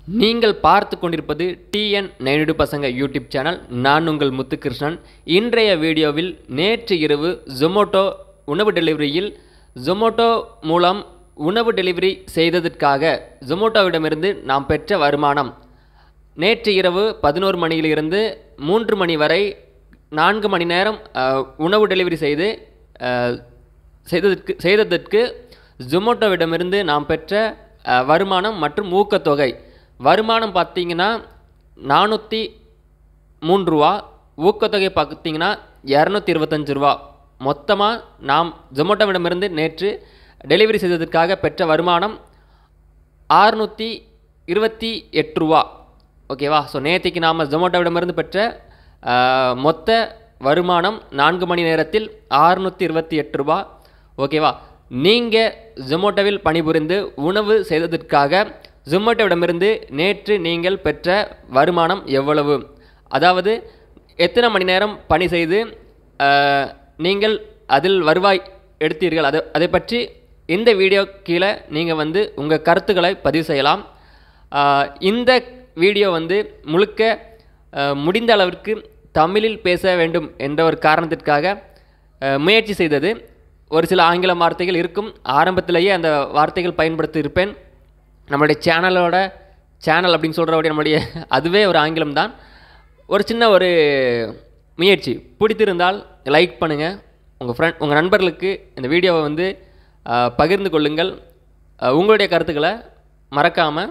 நீங்கள் பார்த்து கொண்டிருப்பது டிஎன் நைனடு பசங்க யூடியூப் சேனல் நான் உங்கள் முத்துகிருஷ்ணன் இன்றைய வீடியோவில் நேற்று இரவு ஜொமோட்டோ உணவு டெலிவரியில் ஜொமோட்டோ மூலம் உணவு டெலிவரி செய்ததற்காக ஜொமோட்டோவிடமிருந்து நாம் பெற்ற வருமானம் நேற்று இரவு பதினோரு மணியிலிருந்து மூன்று மணி வரை நான்கு மணி நேரம் அஹ், உணவு டெலிவரி செய்து அஹ், செய்ததற்கு செய்ததற்கு ஜொமோட்டோவிடமிருந்து நாம் பெற்ற அஹ், வருமானம் மற்றும் ஊக்கத்தொகை வருமானம் பார்த்தீங்கன்னா நானூற்றி மூன்று ரூபா ஊக்கத்தொகை பார்த்தீங்கன்னா இரநூத்தி இருபத்தஞ்சு ரூபா மொத்தமாக நாம் ஜொமோட்டோவிடமிருந்து நேற்று டெலிவரி செய்ததற்காக பெற்ற வருமானம் ஆறுநூற்றி இருபத்தி எட்டு ரூபா ஓகேவா ஸோ நேற்றுக்கு நாம் ஜொமோட்டோவிடமிருந்து பெற்ற ஆஹ், மொத்த வருமானம் நான்கு மணி நேரத்தில் ஆறுநூற்றி இருபத்தி எட்டு ரூபா ஓகேவா நீங்கள் ஜொமோட்டோவில் பணிபுரிந்து உணவு செய்ததற்காக ஜொமோட்டோவிடமிருந்து நேற்று நீங்கள் பெற்ற வருமானம் எவ்வளவு அதாவது எத்தனை மணி நேரம் பணி செய்து ஆஹ், நீங்கள் அதில் வருவாய் எடுத்தீர்கள் அதை அதை பற்றி இந்த வீடியோ கீழே நீங்கள் வந்து உங்கள் கருத்துக்களை பதிவு செய்யலாம் ஆஹ், இந்த வீடியோ வந்து முழுக்க ஆஹ், முடிந்த அளவிற்கு தமிழில் பேச வேண்டும் என்ற ஒரு காரணத்திற்காக ஆஹ், முயற்சி செய்தது ஒரு சில ஆங்கில வார்த்தைகள் இருக்கும் ஆரம்பத்திலேயே அந்த வார்த்தைகள் பயன்படுத்தி இருப்பேன் நம்மளுடைய சேனலோட சேனல் அப்படின்னு சொல்கிறபடி நம்முடைய அதுவே ஒரு ஆங்கிலம் தான் ஒரு சின்ன ஒரு முயற்சி பிடித்திருந்தால் லைக் பண்ணுங்கள் உங்கள் ஃப்ரெண்ட் உங்கள் நண்பர்களுக்கு இந்த வீடியோவை வந்து ஆஹ், பகிர்ந்து கொள்ளுங்கள் ஆஹ், உங்களுடைய கருத்துக்களை மறக்காமல்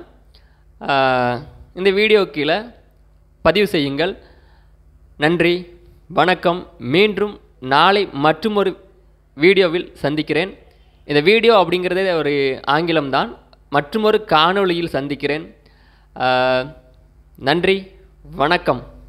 இந்த வீடியோ கீழே பதிவு செய்யுங்கள் நன்றி வணக்கம் மீண்டும் நாளை மற்றொரு வீடியோவில் சந்திக்கிறேன் இந்த வீடியோ அப்படிங்கிறதே ஒரு ஆங்கிலம்தான் மற்றொரு காணொளியில் சந்திக்கிறேன் ஆஹ், நன்றி வணக்கம்